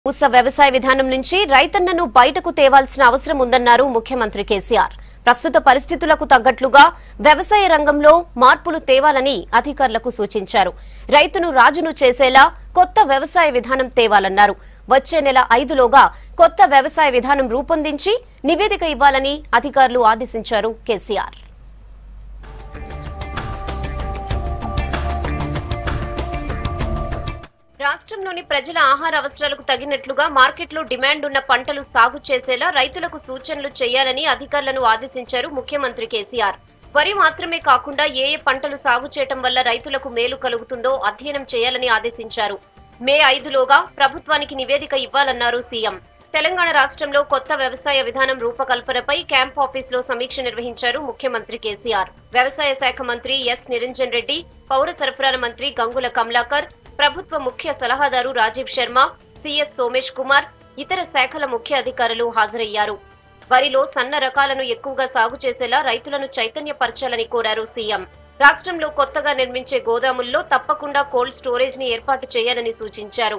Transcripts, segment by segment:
ఉస వ్యవసాయ విధానం నుంచి రైతన్నను బయటకు తేవాల్సిన అవసరం ఉందన్నారు ముఖ్యమంత్రి కేసీఆర్ ప్రస్తుత పరిస్థితులకు తగ్గట్లుగా వ్యవసాయ రంగంలో మార్పులు తేవాలని అధికారులకు సూచించారు రైతును రాజును చేసేలా కొత్త వ్యవసాయ విధానం తేవాలన్నారు వచ్చే నెల ఐదులోగా కొత్త వ్యవసాయ విధానం రూపొందించి నివేదిక ఇవ్వాలని అధికారులు ఆదేశించారు కేసీఆర్ రాష్ట్రంలోని ప్రజల ఆహార అవసరాలకు తగినట్లుగా మార్కెట్లో డిమాండ్ ఉన్న పంటలు సాగు చేసేలా రైతులకు సూచనలు చేయాలని అధికారులను ఆదేశించారు ముఖ్యమంత్రి కేసీఆర్ వరి మాత్రమే కాకుండా ఏ ఏ పంటలు సాగు చేయటం వల్ల రైతులకు మేలు కలుగుతుందో అధ్యయనం చేయాలని ఆదేశించారు మే ఐదులోగా ప్రభుత్వానికి నివేదిక ఇవ్వాలన్నారు సీఎం తెలంగాణ రాష్ట్రంలో కొత్త వ్యవసాయ విధానం రూపకల్పనపై క్యాంప్ ఆఫీస్ లో సమీక్ష నిర్వహించారు ముఖ్యమంత్రి కేసీఆర్ వ్యవసాయ శాఖ మంత్రి ఎస్ నిరంజన్ రెడ్డి పౌర సరఫరాల మంత్రి గంగుల కమలాకర్ ప్రభుత్వ ముఖ్య సలహాదారు రాజీవ్ శర్మ సిఎస్ సోమేష్ కుమార్ ఇతర శాఖల ముఖ్య అధికారులు హాజరయ్యారు వరిలో సన్న రకాలను ఎక్కువగా సాగు చేసేలా రైతులను చైతన్యపరచాలని కోరారు సీఎం రాష్ట్రంలో కొత్తగా నిర్మించే గోదాముల్లో తప్పకుండా కోల్డ్ స్టోరేజ్ ని ఏర్పాటు చేయాలని సూచించారు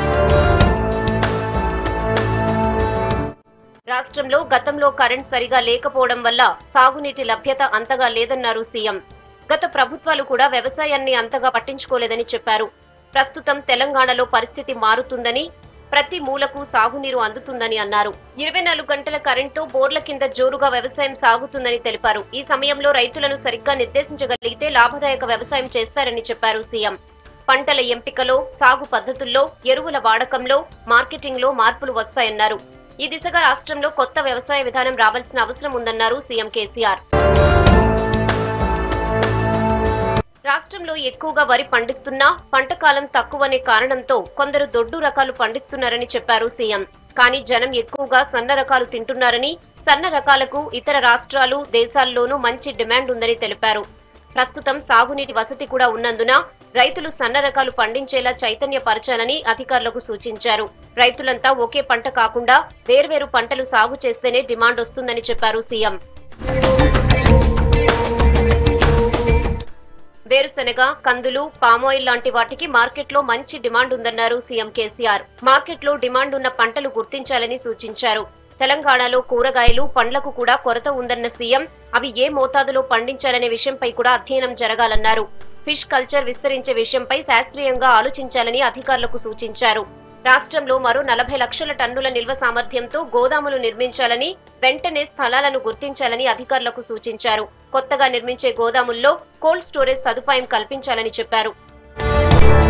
రాష్ట్రంలో గతంలో కరెంట్ సరిగా లేకపోవడం వల్ల సాగునీటి లభ్యత అంతగా లేదన్నారు సీఎం గత ప్రభుత్వాలు కూడా వ్యవసాయాన్ని అంతగా పట్టించుకోలేదని చెప్పారు ప్రస్తుతం తెలంగాణలో పరిస్థితి మారుతుందని ప్రతి మూలకు సాగునీరు అందుతుందని అన్నారు ఇరవై నాలుగు గంటల కరెంటు బోర్ల కింద జోరుగా వ్యవసాయం సాగుతుందని తెలిపారు ఈ సమయంలో రైతులను సరిగ్గా నిర్దేశించగలిగితే లాభదాయక వ్యవసాయం చేస్తారని చెప్పారు సీఎం పంటల ఎంపికలో సాగు పద్ధతుల్లో ఎరువుల వాడకంలో మార్కెటింగ్ లో మార్పులు వస్తాయన్నారు ఈ దిశగా రాష్ట్రంలో కొత్త వ్యవసాయ విధానం రావాల్సిన అవసరం ఉందన్నారు సీఎం కేసీఆర్ రాష్ట్రంలో ఎక్కువగా వరి పండిస్తున్నా పంట కాలం తక్కువనే కారణంతో కొందరు దొడ్డు రకాలు పండిస్తున్నారని చెప్పారు సీఎం కానీ జనం ఎక్కువగా సన్న రకాలు తింటున్నారని సన్న రకాలకు ఇతర రాష్ట్రాలు దేశాల్లోనూ మంచి డిమాండ్ ఉందని తెలిపారు ప్రస్తుతం సాగునీటి వసతి కూడా ఉన్నందున రైతులు సన్న రకాలు పండించేలా చైతన్యపరచాలని అధికారులకు సూచించారు రైతులంతా ఒకే పంట కాకుండా వేర్వేరు పంటలు సాగు చేస్తేనే డిమాండ్ వస్తుందని చెప్పారు సీఎం వేరుశనగ కందులు పామాయిల్ లాంటి వాటికి మార్కెట్లో మంచి డిమాండ్ ఉందన్నారు సీఎం కేసీఆర్ మార్కెట్లో డిమాండ్ ఉన్న పంటలు గుర్తించాలని సూచించారు తెలంగాణలో కూరగాయలు పండ్లకు కూడా కొరత ఉందన్న సీఎం అవి ఏ మోతాదులో పండించాలనే విషయంపై కూడా అధ్యయనం జరగాలన్నారు ఫిష్ కల్చర్ విస్తరించే విషయంపై శాస్త్రీయంగా ఆలోచించాలని అధికారులకు సూచించారు రాష్ట్రంలో మరో నలభై లక్షల టన్నుల నిల్వ సామర్థ్యంతో గోదాములు నిర్మించాలని వెంటనే స్థలాలను గుర్తించాలని అధికారులకు సూచించారు కొత్తగా నిర్మించే గోదాముల్లో కోల్డ్ స్టోరేజ్ సదుపాయం కల్పించాలని చెప్పారు